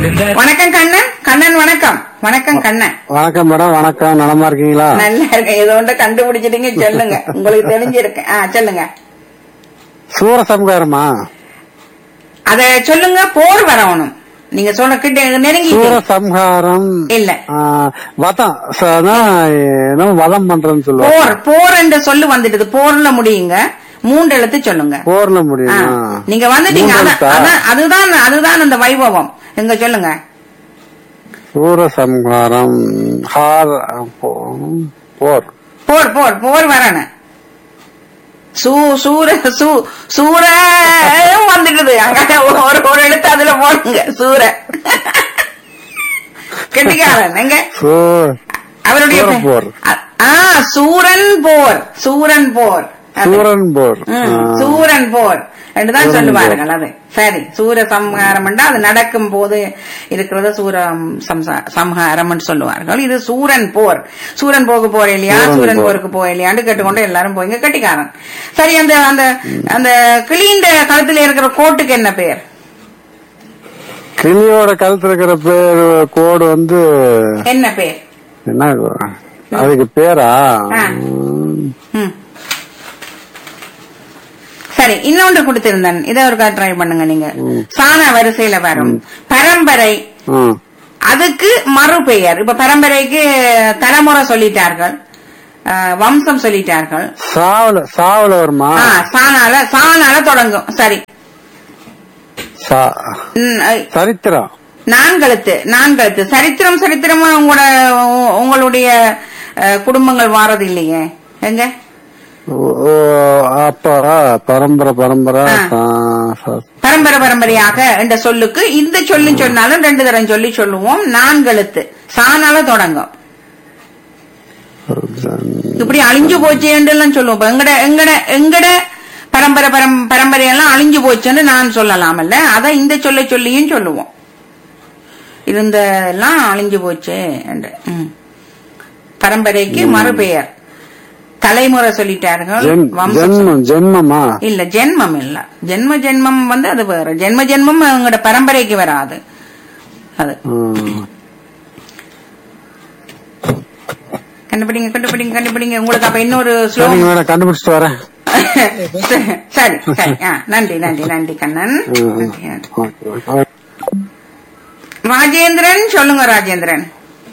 வணக்கம் கண்ணன் கண்ணன் வணக்கம் வணக்கம் கண்ணன் வணக்கம் மேடம் வணக்கம் நலமா இருக்கீங்களா நல்லா இருக்கேன் ஏதோ ஒன்று கண்டுபிடிச்சிட்டீங்க சொல்லுங்க உங்களுக்கு தெரிஞ்சிருக்கு ஆ சொல்லுங்க சூரசம்காரமா அத சொல்லுங்க போர் வரணும் நீங்க சொன்ன கிட்ட நெருங்கி சூரசம்ஹாரம் இல்ல ஆ, வதம் ச- அதான் என்னமோ வதம் பண்றேன்னு சொல்லுவாங்க போர் போர் என்ற சொல்லு வந்துட்டது போர்ல முடியுங்க மூன்று எழுத்து சொல்லுங்க போர்ல ஆ, முடியுமா நீங்க வந்துட்டீங்க மூணு அதான், எழுத்தா? அதான், அதுதான் அதுதான் அந்த வைபவம் எங்க சொல்லுங்க சூரசம்ஹாரம் ஹார் போ- போர் போர் போர் போர் வரணும் சூ சூர சூ சூர வந்துடுது அங்க ஒரு ஒரு எழுத்து அதுல போடுங்க சூர கெட்டிக்காரன் எங்க சூ அவருடைய சூர பெ- போர். அ- ஆ சூரன் போர் சூரன் போர் அது. சூரன் போர் ம், ஆ. சூரன் போர் என்றுதான் சூரன் சொல்லுவார்கள் அது சரி சூர சம்ஹாரம் என்றா அது நடக்கும் போது இருக்கிறது சூர சம்சா- சம்ஹாரம் சொல்லுவார்கள் இது சூரன் போர் சூரன் போக்கு போற இல்லையா சூரன் சூரன் போர். போருக்கு போக இல்லையான்னு கேட்டுக்கொண்டு எல்லாரும் போய் இங்க கட்டிக்காரன் சரி அந்த அந்த அந்த கிளீண்ட கழுத்துல இருக்கிற கோட்டுக்கு என்ன பேர் கிளியோட கழுத்துல இருக்கிற பேர் கோடு வந்து என்ன பேர் என்ன அதுக்கு பேரா ஆ. ம், ம். சரி இன்னொன்று கொடுத்திருந்தேன் இதை ஒரு ட்ரை பண்ணுங்க நீங்க சாண வரிசையில வரும் பரம்பரை ம். அதுக்கு மறுபெயர் இப்ப பரம்பரைக்கு தலைமுறை சொல்லிட்டார்கள் அஹ், வம்சம் சொல்லிட்டார்கள் சாவல சாவல வருமா ஆ, சாணால சாணால தொடங்கும் சரி சா- ம், அஹ், சரித்திரம் நான்கழுத்து நான்கழுத்து சரித்திரம் சரித்திரமா உங்களோட உ- உங்களுடைய அஹ், குடும்பங்கள் வாரது இல்லையே எங்க ஓ- ஓ, அப்ப பரம்பரை பரம்பரை ஆ. சா- சா- பரம்பரை பரம்பரையாக என்ற சொல்லுக்கு இந்த சொல்லும் சொன்னாலும் ரெண்டு தரம் சொல்லி சொல்லுவோம் நான்கழுத்து சாணால தொடங்கும் இப்படி அழிஞ்சு போச்சேன்னு சொல்லுவோம் இப்ப எங்கட எங்கட எங்கட பரம்பரை பரம் பரம்பரையெல்லாம் அழிஞ்சு போச்சுன்னு நான் சொல்லலாமல்ல அத இந்த சொல்ல சொல்லியும் சொல்லுவோம் இருந்தெல்லாம் அழிஞ்சு போச்சு என்று ம். பரம்பரைக்கு மறுபெயர் தலைமுறை சொல்லிட்டார்கள் ஜென்- வம்சம் ஜென்மம் ஜென்மமா இல்ல ஜென்மம் இல்ல ஜென்ம ஜென்மம் வந்து அது வேற ஜென்ம ஜென்மம் எங்களோட பரம்பரைக்கு வராது அது ம். கண்டுபிடிங்க கண்டுபிடிங்க கண்டுபிடிங்க உங்களுக்கு அப்ப இன்னொரு சரிங்க ஸ்லோகம் மேடம் கண்டுபிடிச்சிட்டு வரேன் சரி சரி ஆ, நன்றி நன்றி நன்றி கண்ணன் ம், ம். நன்றி, நன்றி. Okay, okay. ராஜேந்திரன் சொல்லுங்க ராஜேந்திரன்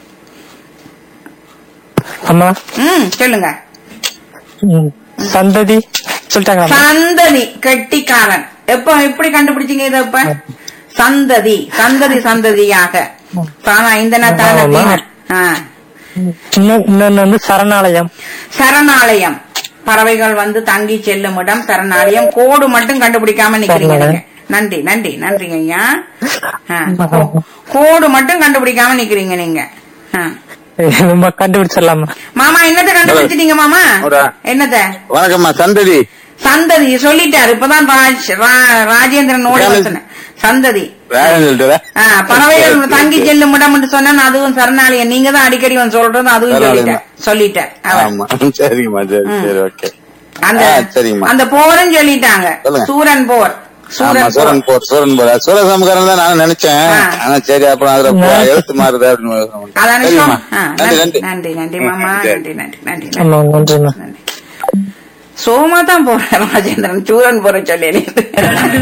அம்மா ம் சொல்லுங்க ம், சந்ததி சொல்லிட்டாங்களா சந்ததி கெட்டிக்காரன் எப்ப எப்படி கண்டுபிடிச்சீங்க இத இப்ப சந்ததி சந்ததி சந்ததியாக தானா இந்த தான ஆமா. ஆ இன்னும் இன்னொன்னு வந்து சரணாலயம் சரணாலயம் பறவைகள் வந்து தங்கி செல்லும் இடம் சரணாலயம் கோடு மட்டும் கண்டுபிடிக்காம நிக்கிறீங்க நீங்க நன்றி நன்றி நன்றிங்க ஐயா ஆ, கோ- கோடு மட்டும் கண்டுபிடிக்காம நிக்கிறீங்க நீங்க ஆ. ரொம்ப கண்டுபிடிச்சிடலாமா மாமா என்னத்த கண்டுபிடிச்சிட்டீங்க மாமா ஒரு- என்னத்த வணக்கம்மா சந்ததி சந்ததி சொல்லிட்டாரு இப்பதான் ராஜ்- ரா- ராஜேந்திரன் ஓடி சொன்னேன் சந்ததி வேறன்னு சொல்லிட்டு ஆ, பறவைகள் தங்கி செல்லும் இடம் என்று சொன்னா அதுவும் சரணாலயம் நீங்க தான் அடிக்கடி வந்து சொல்றது அதுவும் சரணாலயம் சொல்லிட்டேன் சொல்லிட்டேன் அவர். ஆமா சரிங்கம்மா சரி சரி ஓகே அந்த ஆ, சரிங்கம்மா. அந்த போரும் சொல்லிட்டாங்க சொல்லுங்க. சூரன் போர் ஆமா சூரன் சூரன் போர் போர் சூரன் போர் சூரசமகாரம் தான் நானும் நினைச்சேன் ஆ. ஆனா சரி அப்புறம் அதுல போ- எழுத்து மாறுது அப்படின்னு அதானே சரிம்மா ஆ, நன்றி நன்றி நன்றி நன்றி நன்றி மாமா சரி. நன்றி நன்றி நன்றி ஆமா நன்றிம்மா நன்றி சோமா தான் போறேன் ராஜேந்திரன் சூரன் போற சொல்லி